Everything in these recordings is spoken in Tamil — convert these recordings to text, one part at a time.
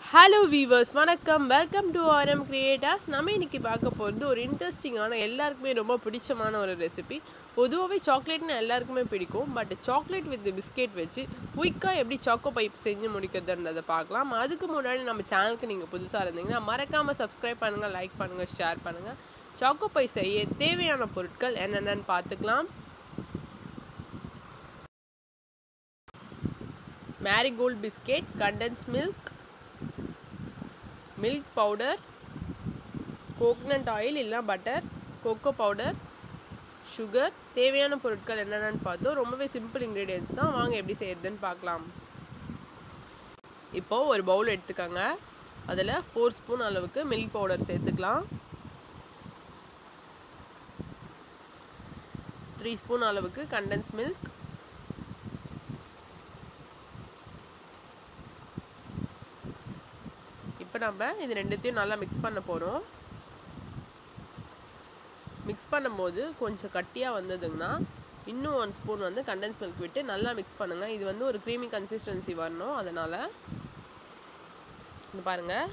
ஹலோ வீவர்ஸ் வணக்கம் வெல்கம் டு ஆர்எம் கிரியேட்டர்ஸ் நம்ம இன்னைக்கு பார்க்க போகிறது ஒரு இன்ட்ரெஸ்டிங்கான எல்லாருக்குமே ரொம்ப பிடிச்சமான ஒரு ரெசிபி பொதுவாகவே சாக்லேட்னு எல்லாருக்குமே பிடிக்கும் பட் சாக்லேட் வித் பிஸ்கெட் வச்சு குயிக்காக எப்படி சாக்கோ பைப் செஞ்சு முடிக்கிறதுன்றதை பார்க்கலாம் அதுக்கு முன்னாடி நம்ம சேனலுக்கு நீங்கள் புதுசாக இருந்தீங்கன்னா மறக்காமல் சப்ஸ்கிரைப் பண்ணுங்கள் லைக் பண்ணுங்கள் ஷேர் பண்ணுங்கள் சாக்கோ பை செய்ய தேவையான பொருட்கள் என்னென்னு பார்த்துக்கலாம் marigold biscuit condensed milk milk powder coconut oil இல்லை பட்டர் கொக்கோ பவுடர் சுகர் தேவையான பொருட்கள் என்னென்னு பார்த்தோம் ரொம்பவே சிம்பிள் இன்க்ரீடியன்ஸ் தான் வாங்க எப்படி செய்யறதுன்னு பார்க்கலாம் இப்போது ஒரு பவுல் எடுத்துக்கோங்க அதில் ஃபோர் ஸ்பூன் அளவுக்கு மில்க் பவுடர் சேர்த்துக்கலாம் த்ரீ ஸ்பூன் அளவுக்கு கண்டன்ஸ் மில்க் இப்போ நம்ம இது ரெண்டுத்தையும் நல்லா மிக்ஸ் பண்ண போகிறோம் மிக்ஸ் பண்ணும்போது கொஞ்சம் கட்டியாக வந்ததுங்கன்னா இன்னும் ஒன் ஸ்பூன் வந்து கண்டென்ஸ் மில்க் விட்டு நல்லா மிக்ஸ் பண்ணுங்கள் இது வந்து ஒரு க்ரீமி கன்சிஸ்டன்சி வரணும் அதனால் இங்கே பாருங்கள்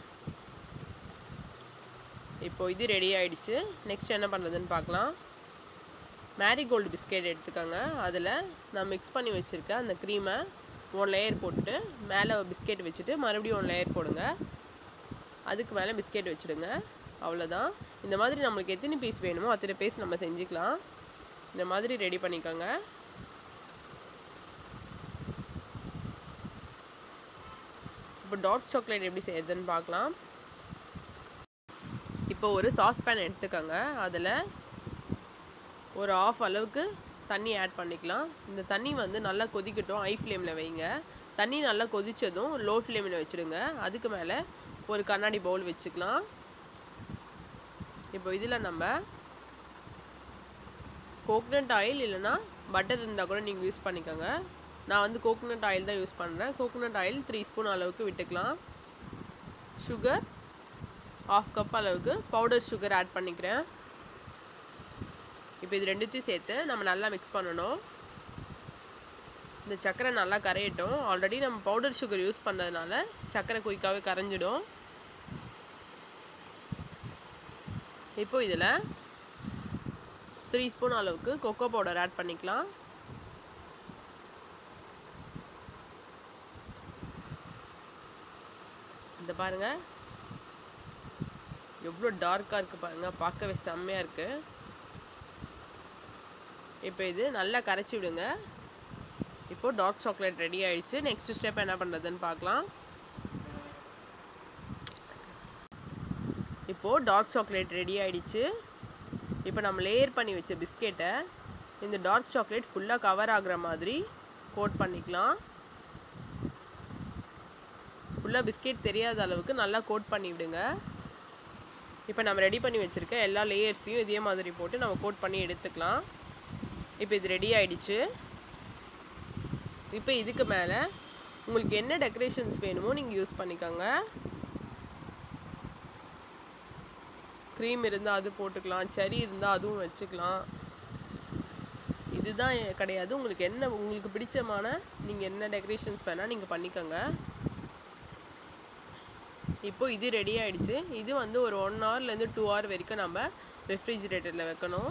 இப்போ இது ரெடி ஆயிடுச்சு நெக்ஸ்ட் என்ன பண்ணுறதுன்னு பார்க்கலாம் மேரிகோல்டு பிஸ்கெட் எடுத்துக்கோங்க அதில் நான் மிக்ஸ் பண்ணி வச்சுருக்கேன் அந்த க்ரீமை ஒன் லேயர் போட்டு மேலே பிஸ்கெட் வச்சுட்டு மறுபடியும் ஒன் லேயர் போடுங்க அதுக்கு மேலே பிஸ்கெட் வச்சுடுங்க அவ்வளோதான் இந்த மாதிரி நம்மளுக்கு எத்தனை பீஸ் வேணுமோ அத்தனை பீஸ் நம்ம செஞ்சுக்கலாம் இந்த மாதிரி ரெடி பண்ணிக்கோங்க இப்போ டார்க் சாக்லேட் எப்படி செய்யறதுன்னு பார்க்கலாம் இப்போ ஒரு சாஸ் பேன் எடுத்துக்கோங்க அதில் ஒரு ஆஃப் அளவுக்கு தண்ணி ஆட் பண்ணிக்கலாம் இந்த தண்ணி வந்து நல்லா கொதிக்கட்டும் ஹை ஃப்ளேமில் வைங்க தண்ணி நல்லா கொதித்ததும் லோ ஃப்ளேமில் வச்சுடுங்க அதுக்கு மேலே ஒரு கண்ணாடி பவுல் வச்சுக்கலாம் இப்போ இதில் நம்ம கோக்னட் ஆயில் இல்லைன்னா பட்டர் இருந்தால் கூட நீங்கள் யூஸ் பண்ணிக்கோங்க நான் வந்து கோக்னட் ஆயில் தான் யூஸ் பண்ணுறேன் கோக்னட் ஆயில் த்ரீ ஸ்பூன் அளவுக்கு விட்டுக்கலாம் சுகர் ஆஃப் கப் அளவுக்கு பவுடர் சுகர் ஆட் பண்ணிக்கிறேன் இப்போ இது ரெண்டுத்தையும் சேர்த்து நம்ம நல்லா மிக்ஸ் பண்ணணும் இந்த சர்க்கரை நல்லா கரையட்டும் ஆல்ரெடி நம்ம பவுடர் சுகர் யூஸ் பண்ணதுனால சர்க்கரை குயிக்காகவே கரைஞ்சிடும் இப்போ இதில் த்ரீ ஸ்பூன் அளவுக்கு கொக்கோ பவுடர் ஆட் பண்ணிக்கலாம் இந்த பாருங்க எவ்வளோ டார்க்காக இருக்குது பாருங்கள் பார்க்கவே செம்மையாக இருக்குது இப்போ இது நல்லா கரைச்சி விடுங்க இப்போ டார்க் சாக்லேட் ரெடி ஆயிடுச்சு நெக்ஸ்ட் ஸ்டெப் என்ன பண்ணுறதுன்னு பார்க்கலாம் இப்போது டார்க் சாக்லேட் ரெடி ஆயிடுச்சு இப்போ நம்ம லேயர் பண்ணி வச்ச பிஸ்கெட்டை இந்த டார்க் சாக்லேட் ஃபுல்லாக கவர் ஆகுற மாதிரி கோட் பண்ணிக்கலாம் ஃபுல்லாக பிஸ்கெட் தெரியாத அளவுக்கு நல்லா கோட் பண்ணி விடுங்க இப்போ நம்ம ரெடி பண்ணி வச்சுருக்க எல்லா லேயர்ஸையும் இதே மாதிரி போட்டு நம்ம கோட் பண்ணி எடுத்துக்கலாம் இப்போ இது ரெடி ஆயிடுச்சு இப்போ இதுக்கு மேலே உங்களுக்கு என்ன டெக்கரேஷன்ஸ் வேணுமோ நீங்கள் யூஸ் பண்ணிக்கோங்க க்ரீம் இருந்தால் அது போட்டுக்கலாம் செரி இருந்தால் அதுவும் வச்சுக்கலாம் இதுதான் கிடையாது உங்களுக்கு என்ன உங்களுக்கு பிடிச்சமான நீங்கள் என்ன டெக்கரேஷன்ஸ் வேணால் நீங்கள் பண்ணிக்கோங்க இப்போ இது ரெடி ஆயிடுச்சு இது வந்து ஒரு ஒன் ஹவர்லேருந்து டூ ஹவர் வரைக்கும் நம்ம ரெஃப்ரிஜிரேட்டரில் வைக்கணும்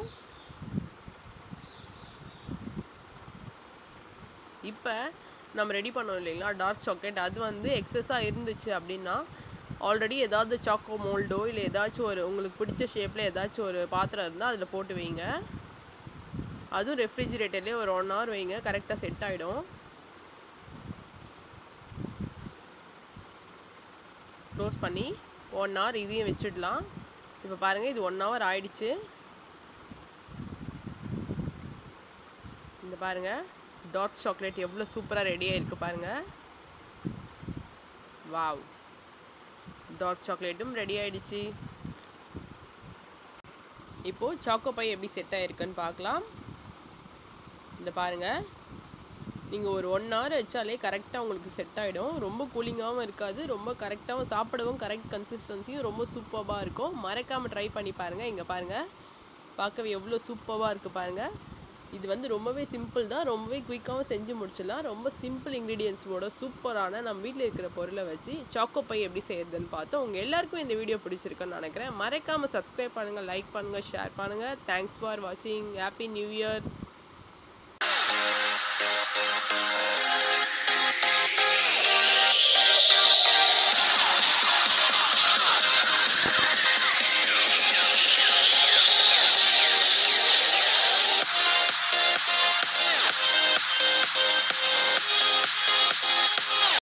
இப்போ நம்ம ரெடி பண்ணோம் இல்லைங்களா டார்க் சாக்லேட் அது வந்து எக்ஸஸாக இருந்துச்சு அப்படின்னா ஆல்ரெடி ஏதாவது சாக்கோ மோல்டோ இல்லை ஏதாச்சும் ஒரு உங்களுக்கு பிடிச்ச ஷேப்பில் ஏதாச்சும் ஒரு பாத்திரம் இருந்தால் அதில் போட்டு வைங்க அதுவும் ரெஃப்ரிஜிரேட்டர்லேயே ஒரு ஒன் ஹவர் வைங்க கரெக்டாக செட் ஆகிடும் க்ளோஸ் பண்ணி ஒன் ஹவர் இதையும் வச்சிடலாம் இப்போ பாருங்கள் இது ஒன் ஹவர் ஆயிடுச்சு இந்த பாருங்கள் டார்க் சாக்லேட் எவ்வளோ சூப்பராக ரெடியாக இருக்குது பாருங்கள் வாவ் டார்க் சாக்லேட்டும் ரெடி ஆயிடுச்சு இப்போது சாக்கோ பை எப்படி செட் ஆகிருக்குன்னு பார்க்கலாம் இந்த பாருங்கள் நீங்கள் ஒரு ஒன் ஹவர் வச்சாலே கரெக்டாக உங்களுக்கு செட் ஆகிடும் ரொம்ப கூலிங்காகவும் இருக்காது ரொம்ப கரெக்டாகவும் சாப்பிடவும் கரெக்ட் கன்சிஸ்டன்சியும் ரொம்ப சூப்பராக இருக்கும் மறக்காமல் ட்ரை பண்ணி பாருங்கள் இங்கே பாருங்கள் பார்க்கவே எவ்வளோ சூப்பராக இருக்குது பாருங்கள் இது வந்து ரொம்பவே சிம்பிள் தான் ரொம்பவே குயிக்காகவும் செஞ்சு முடிச்சிடலாம் ரொம்ப சிம்பிள் இன்க்ரீடியன்ஸோட சூப்பரான நம்ம வீட்டில் இருக்கிற பொருளை வச்சு சாக்கோ பை எப்படி செய்யறதுன்னு பார்த்தோம் உங்கள் எல்லாருக்கும் இந்த வீடியோ பிடிச்சிருக்குன்னு நினைக்கிறேன் மறக்காமல் சப்ஸ்கிரைப் பண்ணுங்கள் லைக் பண்ணுங்கள் ஷேர் பண்ணுங்கள் தேங்க்ஸ் ஃபார் வாட்சிங் ஹாப்பி நியூ இயர்